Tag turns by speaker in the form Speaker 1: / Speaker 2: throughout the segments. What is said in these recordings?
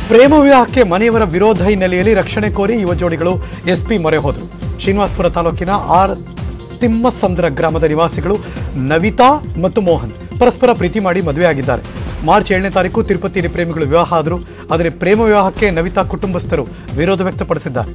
Speaker 1: ಪ್ರೇಮ ವಿವಾಹಕ್ಕೆ ಮನೆಯವರ ವಿರೋಧ ಹಿನ್ನೆಲೆಯಲ್ಲಿ ರಕ್ಷಣೆ ಕೋರಿ ಯುವ ಜೋಡಿಗಳು ಎಸ್ಪಿ ಮೊರೆ ಹೋದರು ಶ್ರೀನಿವಾಸಪುರ ತಾಲೂಕಿನ ಆರ್ ತಿಮ್ಮಸಂದ್ರ ಗ್ರಾಮದ ನಿವಾಸಿಗಳು ನವಿತಾ ಮತ್ತು ಮೋಹನ್ ಪರಸ್ಪರ ಪ್ರೀತಿ ಮಾಡಿ ಮದುವೆಯಾಗಿದ್ದಾರೆ ಮಾರ್ಚ್ ಏಳನೇ ತಾರೀಕು ತಿರುಪತಿಯಲ್ಲಿ ಪ್ರೇಮಿಗಳು ವಿವಾಹ ಆದರು ಆದರೆ ಪ್ರೇಮ ವಿವಾಹಕ್ಕೆ ನವಿತಾ ಕುಟುಂಬಸ್ಥರು ವಿರೋಧ ವ್ಯಕ್ತಪಡಿಸಿದ್ದಾರೆ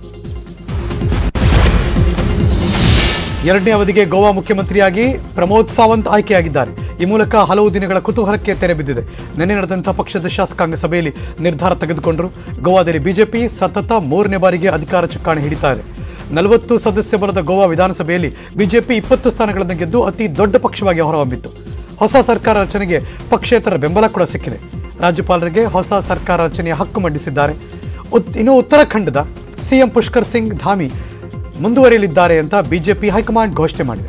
Speaker 1: ಎರಡನೇ ಅವಧಿಗೆ ಗೋವಾ ಮುಖ್ಯಮಂತ್ರಿಯಾಗಿ ಪ್ರಮೋದ್ ಸಾವಂತ್ ಆಯ್ಕೆಯಾಗಿದ್ದಾರೆ ಈ ಮೂಲಕ ಹಲವು ದಿನಗಳ ಕುತೂಹಲಕ್ಕೆ ತೆರೆ ಬಿದ್ದಿದೆ ನಿನ್ನೆ ನಡೆದಂಥ ಪಕ್ಷದ ಶಾಸಕಾಂಗ ಸಭೆಯಲ್ಲಿ ನಿರ್ಧಾರ ತೆಗೆದುಕೊಂಡರು ಗೋವಾದಲ್ಲಿ ಬಿಜೆಪಿ ಸತತ ಮೂರನೇ ಬಾರಿಗೆ ಅಧಿಕಾರ ಚುಕ್ಕಾಣಿ ಹಿಡಿತಾ ಇದೆ ನಲವತ್ತು ಸದಸ್ಯ ಬಲದ ಗೋವಾ ವಿಧಾನಸಭೆಯಲ್ಲಿ ಬಿಜೆಪಿ ಇಪ್ಪತ್ತು ಸ್ಥಾನಗಳನ್ನು ಗೆದ್ದು ಅತಿ ದೊಡ್ಡ ಪಕ್ಷವಾಗಿ ಹೊರಹೊಮ್ಮಿತ್ತು ಹೊಸ ಸರ್ಕಾರ ರಚನೆಗೆ ಪಕ್ಷೇತರ ಬೆಂಬಲ ಕೂಡ ಸಿಕ್ಕಿದೆ ರಾಜ್ಯಪಾಲರಿಗೆ ಹೊಸ ಸರ್ಕಾರ ರಚನೆಯ ಹಕ್ಕು ಮಂಡಿಸಿದ್ದಾರೆ ಉತ್- ಇನ್ನು ಉತ್ತರಾಖಂಡದ ಸಿಎಂ ಪುಷ್ಕರ್ ಸಿಂಗ್ ಧಾಮಿ ಮುಂದುವರಿಯಲಿದ್ದಾರೆ ಅಂತ ಬಿಜೆಪಿ ಹೈಕಮಾಂಡ್ ಘೋಷಣೆ ಮಾಡಿದೆ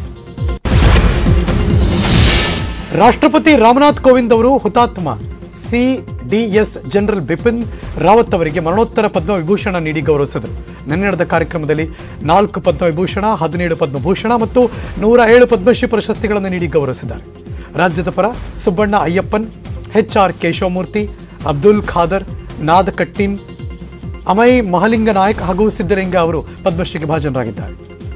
Speaker 1: ರಾಷ್ಟ್ರಪತಿ ರಾಮನಾಥ್ ಕೋವಿಂದ್ ಅವರು ಹುತಾತ್ಮ C DS general Bipin Rawat ಅವರಿಗೆ ಮರಣೋತ್ತರ ಪದ್ಮವಿಭೂಷಣ ನೀಡಿ ಗೌರವಿಸಿದರು ನಿನ್ನೆ ನಡೆದ ಕಾರ್ಯಕ್ರಮದಲ್ಲಿ ನಾಲ್ಕು ಪದ್ಮವಿಭೂಷಣ ಹದಿನೇಳು ಪದ್ಮಭೂಷಣ ಮತ್ತು ನೂರ ಏಳು ಪದ್ಮಶ್ರೀ ಪ್ರಶಸ್ತಿಗಳನ್ನು ನೀಡಿ ಗೌರವಿಸಿದ್ದಾರೆ ರಾಜ್ಯದ ಪರ Subbanna Ayyappan H R Keshavamurthy Abdul Khader Nadakattin Amai Mahalinga Naik ಹಾಗೂ ಸಿದ್ದಲಿಂಗ ಅವರು ಪದ್ಮಶ್ರೀಗೆ ಭಾಜನರಾಗಿದ್ದಾರೆ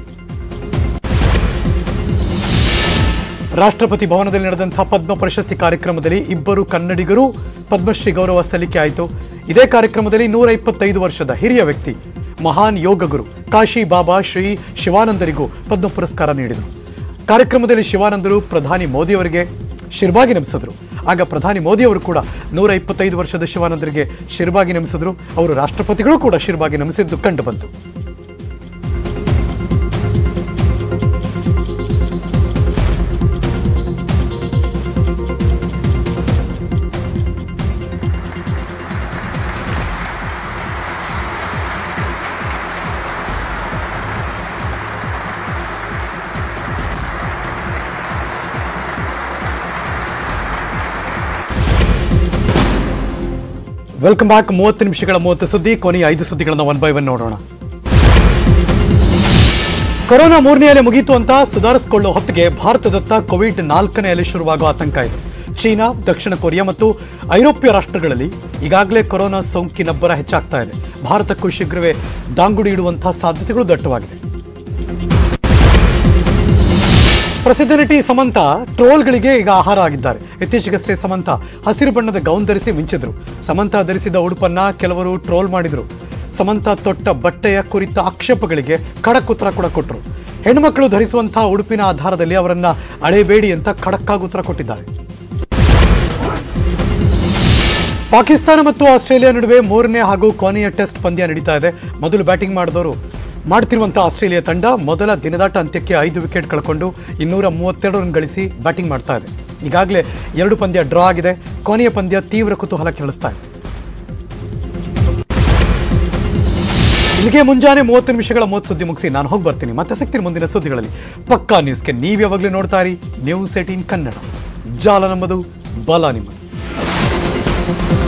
Speaker 1: ರಾಷ್ಟ್ರಪತಿ ಭವನದಲ್ಲಿ ನಡೆದಂತಹ ಪದ್ಮ ಪ್ರಶಸ್ತಿ ಕಾರ್ಯಕ್ರಮದಲ್ಲಿ ಇಬ್ಬರು ಕನ್ನಡಿಗರು ಪದ್ಮಶ್ರೀ ಗೌರವ ಸಲ್ಲಿಕೆ ಆಯಿತು ಇದೇ ಕಾರ್ಯಕ್ರಮದಲ್ಲಿ ನೂರ ಇಪ್ಪತ್ತೈದು ವರ್ಷದ ಹಿರಿಯ ವ್ಯಕ್ತಿ ಮಹಾನ್ ಯೋಗ ಗುರು ಕಾಶಿ ಬಾಬಾ ಶ್ರೀ ಶಿವಾನಂದರಿಗೂ ಪದ್ಮ ಪುರಸ್ಕಾರ ನೀಡಿದರು ಕಾರ್ಯಕ್ರಮದಲ್ಲಿ ಶಿವಾನಂದರು ಪ್ರಧಾನಿ ಮೋದಿಯವರಿಗೆ ಶಿರ್ಬಾಗಿ ನಮಿಸಿದ್ರು ಆಗ ಪ್ರಧಾನಿ ಮೋದಿಯವರು ಕೂಡ ನೂರ ಇಪ್ಪತ್ತೈದು ವರ್ಷದ ಶಿವಾನಂದರಿಗೆ ಶಿರ್ಬಾಗಿ ನಮಿಸಿದ್ರು ಅವರು ರಾಷ್ಟ್ರಪತಿಗಳು ಕೂಡ ಶಿರ್ಬಾಗಿ ನಮಿಸಿದ್ದು ಕಂಡು ಬಂತು ವೆಲ್ಕಮ್ ಬ್ಯಾಕ್ ಮೂವತ್ತು ನಿಮಿಷಗಳ ಮೂವತ್ತು ಸುದ್ದಿ ಕೊನೆಯ ಐದು ಸುದ್ದಿಗಳನ್ನು ಒನ್ ಬೈ ಒನ್ ನೋಡೋಣ ಕೊರೋನಾ ಮೂರನೇ ಅಲೆ ಮುಗೀತು ಅಂತ ಸುಧಾರಿಸಿಕೊಳ್ಳೋ ಹೊತ್ತಿಗೆ ಭಾರತದತ್ತ ಕೋವಿಡ್ ನಾಲ್ಕನೇ ಅಲೆ ಶುರುವಾಗುವ ಆತಂಕ ಇದೆ ಚೀನಾ ದಕ್ಷಿಣ ಕೊರಿಯಾ ಮತ್ತು ಐರೋಪ್ಯ ರಾಷ್ಟ್ರಗಳಲ್ಲಿ ಈಗಾಗಲೇ ಕೊರೋನಾ ಸೋಂಕಿನಬ್ಬರ ಹೆಚ್ಚಾಗ್ತಾ ಇದೆ ಭಾರತಕ್ಕೂ ಶೀಘ್ರವೇ ದಾಂಗುಡಿ ಇಡುವಂತಹ ಸಾಧ್ಯತೆಗಳು ದಟ್ಟವಾಗಿದೆ ಪ್ರಸಿದ್ಧ ನಟಿ ಸಮಂತ ಟ್ರೋಲ್ಗಳಿಗೆ ಈಗ ಆಹಾರ ಆಗಿದ್ದಾರೆ ಇತ್ತೀಚೆಗಷ್ಟೇ ಸಮಂತ ಹಸಿರು ಬಣ್ಣದ ಗೌನ್ ಧರಿಸಿ ಮಿಂಚಿದ್ರು ಸಮಂತ ಧರಿಸಿದ ಉಡುಪನ್ನ ಕೆಲವರು ಟ್ರೋಲ್ ಮಾಡಿದ್ರು ಸಮಂತ ತೊಟ್ಟ ಬಟ್ಟೆಯ ಕುರಿತ ಆಕ್ಷೇಪಗಳಿಗೆ ಖಡಕ್ ಉತ್ತರ ಕೂಡ ಕೊಟ್ಟರು ಹೆಣ್ಮಕ್ಳು ಧರಿಸುವಂತಹ ಉಡುಪಿನ ಆಧಾರದಲ್ಲಿ ಅವರನ್ನ ಅಳೆಯಬೇಡಿ ಅಂತ ಖಡಕ್ಕಾಗಿ ಉತ್ತರ ಕೊಟ್ಟಿದ್ದಾರೆ ಪಾಕಿಸ್ತಾನ ಮತ್ತು ಆಸ್ಟ್ರೇಲಿಯಾ ನಡುವೆ ಮೂರನೇ ಹಾಗೂ ಕೊನೆಯ ಟೆಸ್ಟ್ ಪಂದ್ಯ ನಡೀತಾ ಇದೆ ಮೊದಲು ಬ್ಯಾಟಿಂಗ್ ಮಾಡಿದವರು ಮಾಡ್ತಿರುವಂಥ ಆಸ್ಟ್ರೇಲಿಯಾ ತಂಡ ಮೊದಲ ದಿನದಾಟ ಅಂತ್ಯಕ್ಕೆ ಐದು ವಿಕೆಟ್ ಕಳ್ಕೊಂಡು ಇನ್ನೂರ ಮೂವತ್ತೆರಡು ರನ್ ಗಳಿಸಿ ಬ್ಯಾಟಿಂಗ್ ಮಾಡ್ತಾ ಇದೆ ಈಗಾಗಲೇ ಎರಡು ಪಂದ್ಯ ಡ್ರಾ ಆಗಿದೆ ಕೊನೆಯ ಪಂದ್ಯ ತೀವ್ರ ಕುತೂಹಲ ಕೆರಳಿಸ್ತಾ ಇದೆ ಇಲ್ಲಿಗೆ ಮುಂಜಾನೆ ಮೂವತ್ತು ನಿಮಿಷಗಳ ಮೂವತ್ತು ಸುದ್ದಿ ಮುಗಿಸಿ ನಾನು ಹೋಗಿ ಬರ್ತೀನಿ ಮತ್ತೆ ಸಿಗ್ತೀನಿ ಮುಂದಿನ ಸುದ್ದಿಗಳಲ್ಲಿ ಪಕ್ಕಾ ನ್ಯೂಸ್ಗೆ ನೀವು ಯಾವಾಗಲೂ ನೋಡ್ತಾ ಇರಿ ನ್ಯೂಸ್ ಏಟೀನ್ ಕನ್ನಡ ಜಾಲ ನಮ್ಮದು ಬಲ ನಿಮ್ಮದು